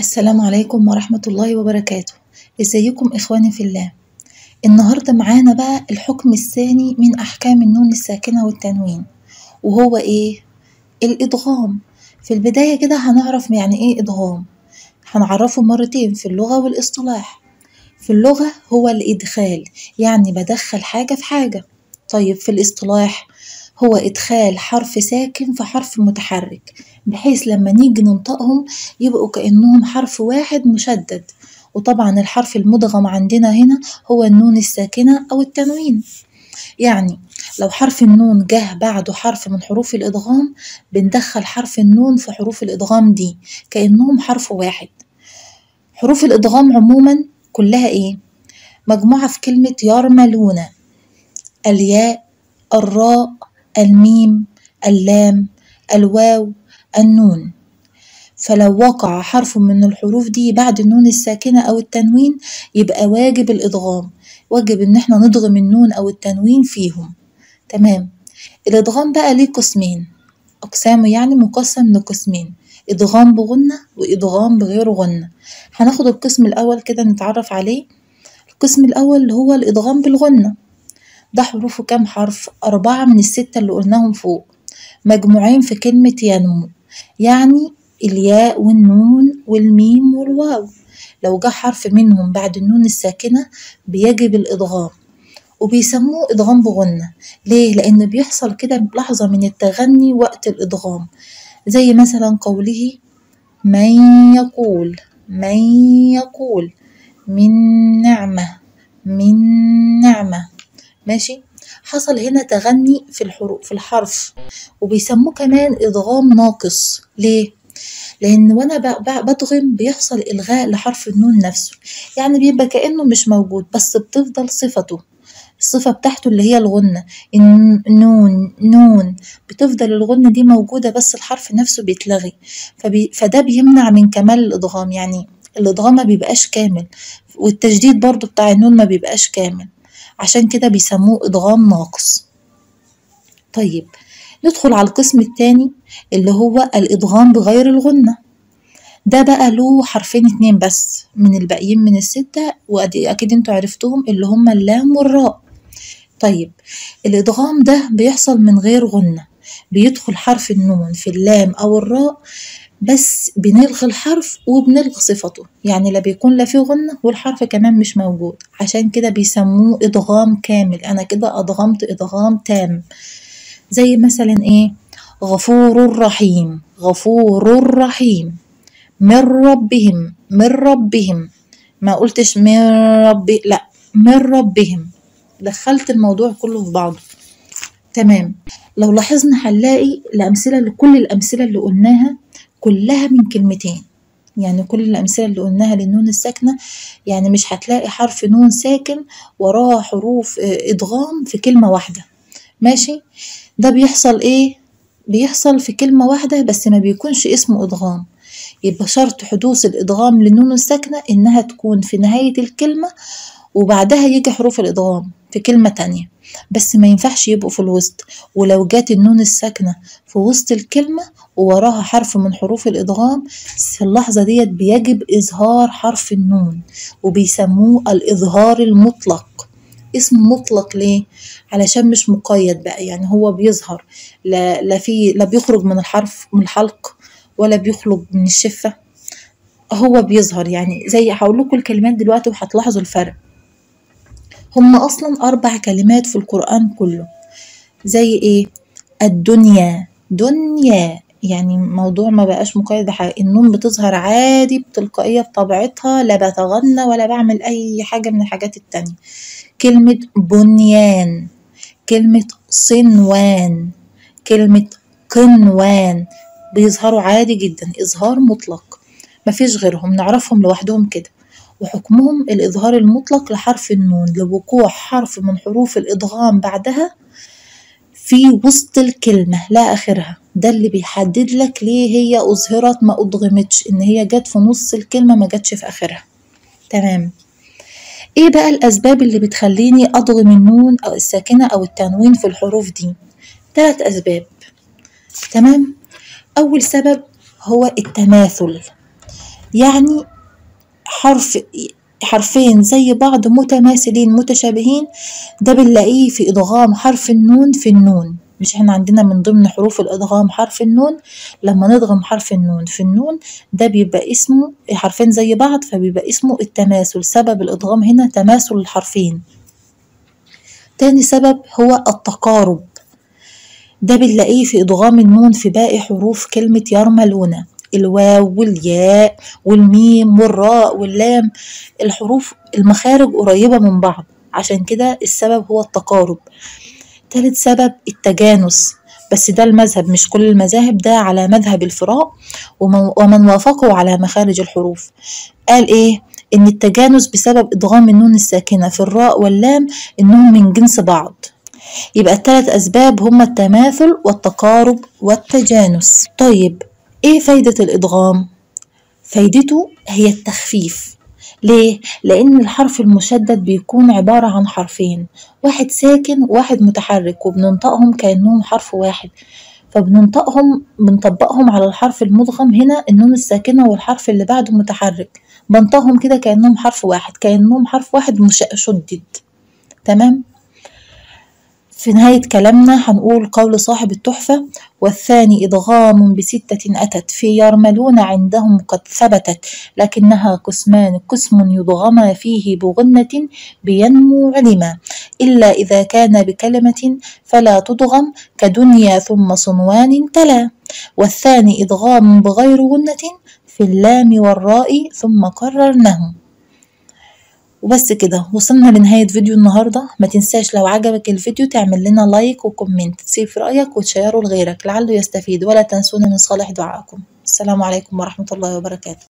السلام عليكم ورحمة الله وبركاته ازيكم اخواني في الله النهاردة معانا بقى الحكم الثاني من احكام النون الساكنة والتنوين وهو ايه الادغام في البداية كده هنعرف يعني ايه ادغام هنعرفه مرتين في اللغة والاصطلاح في اللغة هو الادخال يعني بدخل حاجة في حاجة طيب في الاصطلاح هو إدخال حرف ساكن في حرف متحرك بحيث لما نيجي ننطقهم يبقوا كأنهم حرف واحد مشدد وطبعا الحرف المدغم عندنا هنا هو النون الساكنة أو التنوين يعني لو حرف النون جه بعده حرف من حروف الإدغام بندخل حرف النون في حروف الإدغام دي كأنهم حرف واحد حروف الإدغام عموما كلها إيه؟ مجموعة في كلمة يرملون الياء الراء الميم اللام الواو النون فلو وقع حرف من الحروف دي بعد النون الساكنة أو التنوين يبقى واجب الإدغام واجب إن احنا ندغم النون أو التنوين فيهم تمام الإدغام بقى ليه قسمين أقسامه يعني مقسم لقسمين إدغام بغنة وإدغام بغير غنة هناخد القسم الأول كده نتعرف عليه القسم الأول هو الإدغام بالغنة ده حروفه كام حرف؟ أربعة من الستة اللي قلناهم فوق مجموعين في كلمة ينمو يعني الياء والنون والميم والواو لو جه حرف منهم بعد النون الساكنة بيجب الإدغام وبيسموه إدغام بغنة ليه؟ لأن بيحصل كده لحظة من التغني وقت الإدغام زي مثلا قوله من يقول من يقول من نعمة من نعمة ماشي حصل هنا تغني في الحروف في الحرف وبيسموه كمان ادغام ناقص ليه لان وانا بدغم بيحصل الغاء لحرف النون نفسه يعني بيبقى كانه مش موجود بس بتفضل صفته الصفة بتاعته اللي هي الغنة النون نون بتفضل الغنة دي موجودة بس الحرف نفسه بيتلغي فبي فده بيمنع من كمال الإدغام يعني الإدغام ما بيبقاش كامل والتجديد برضو بتاع النون ما بيبقاش كامل عشان كده بيسموه إدغام ناقص طيب ندخل على القسم التاني اللي هو الإدغام بغير الغنة ده بقى له حرفين اتنين بس من الباقيين من الستة وأكيد انتوا عرفتوهم اللي هما اللام والراء طيب الإدغام ده بيحصل من غير غنة بيدخل حرف النون في اللام أو الراء بس بنلغي الحرف وبنلغي صفته يعني لا بيكون لا فيه غنة والحرف كمان مش موجود عشان كده بيسموه إدغام كامل أنا كده أدغمت إدغام تام زي مثلا إيه غفور رحيم غفور رحيم من ربهم من ربهم ما قلتش من ربي لا من ربهم دخلت الموضوع كله في بعضه تمام لو لاحظنا هنلاقي الأمثلة لكل الأمثلة اللي قلناها كلها من كلمتين يعني كل الأمثلة اللي قلناها للنون الساكنة يعني مش هتلاقي حرف نون ساكن وراه حروف إدغام في كلمة واحدة ماشي ده بيحصل إيه بيحصل في كلمة واحدة بس ما بيكونش اسمه إدغام يبقى شرط حدوث الإدغام للنون الساكنة إنها تكون في نهاية الكلمة وبعدها يجي حروف الإدغام في كلمة تانية بس ما ينفعش يبقوا في الوسط ولو جات النون الساكنة في وسط الكلمة ووراها حرف من حروف الإدغام في اللحظة ديت بيجب إظهار حرف النون وبيسموه الإظهار المطلق اسم مطلق ليه؟ علشان مش مقيد بقى يعني هو بيظهر لا, لا في لا بيخرج من الحرف من الحلق ولا بيخرج من الشفة هو بيظهر يعني زي هقول لكم الكلمات دلوقتي وهتلاحظوا الفرق هم أصلا أربع كلمات في القرآن كله زي إيه الدنيا دنيا يعني موضوع ما بقاش مقيد بحاجة النون بتظهر عادي بتلقائية بطبيعتها لا بتغنى ولا بعمل أي حاجة من الحاجات التانية كلمة بنيان كلمة صنوان كلمة قنوان بيظهروا عادي جدا إظهار مطلق مفيش غيرهم نعرفهم لوحدهم كده وحكمهم الإظهار المطلق لحرف النون لوقوع حرف من حروف الإدغام بعدها في وسط الكلمة لا آخرها ده اللي بيحدد لك ليه هي أظهرت ما أدغمتش إن هي جت في نص الكلمة ما جاتش في آخرها تمام إيه بقى الأسباب اللي بتخليني أضغم النون أو الساكنة أو التنوين في الحروف دي ثلاث أسباب تمام أول سبب هو التماثل يعني حرف حرفين زي بعض متماثلين متشابهين ده بنلاقيه في إدغام حرف النون في النون مش احنا عندنا من ضمن حروف الإدغام حرف النون لما نضغم حرف النون في النون ده بيبقى اسمه حرفين زي بعض فبيبقى اسمه التماثل سبب الإدغام هنا تماثل الحرفين تاني سبب هو التقارب ده بنلاقيه في إدغام النون في باقي حروف كلمة يرملون الواو والياء والميم والراء واللام الحروف المخارج قريبة من بعض عشان كده السبب هو التقارب تالت سبب التجانس بس ده المذهب مش كل المذاهب ده على مذهب الفراء ومن وافقه على مخارج الحروف قال ايه ان التجانس بسبب ادغام النون الساكنة في الراء واللام انهم من جنس بعض يبقى الثلاث اسباب هما التماثل والتقارب والتجانس طيب ايه فايدة الادغام فايدته هي التخفيف ليه؟ لأن الحرف المشدد بيكون عبارة عن حرفين واحد ساكن وواحد متحرك وبننطقهم كأنهم حرف واحد فبننطقهم بنطبقهم على الحرف المدغم هنا النون الساكنة والحرف اللي بعده متحرك بنطقهم كده كأنهم حرف واحد كأنهم حرف واحد مشدد تمام في نهاية كلامنا هنقول قول صاحب التحفة والثاني إدغام بستة أتت في يرملون عندهم قد ثبتت لكنها قسمان قسم يضغم فيه بغنة بينمو علما إلا إذا كان بكلمة فلا تضغم كدنيا ثم صنوان تلا والثاني إدغام بغير غنة في اللام والراء ثم قررنه وبس كده وصلنا لنهاية فيديو النهاردة ما تنساش لو عجبك الفيديو تعمل لنا لايك وكومنت تسيب في رأيك وتشيره لغيرك لعله يستفيد ولا تنسونا من صالح دعائكم السلام عليكم ورحمة الله وبركاته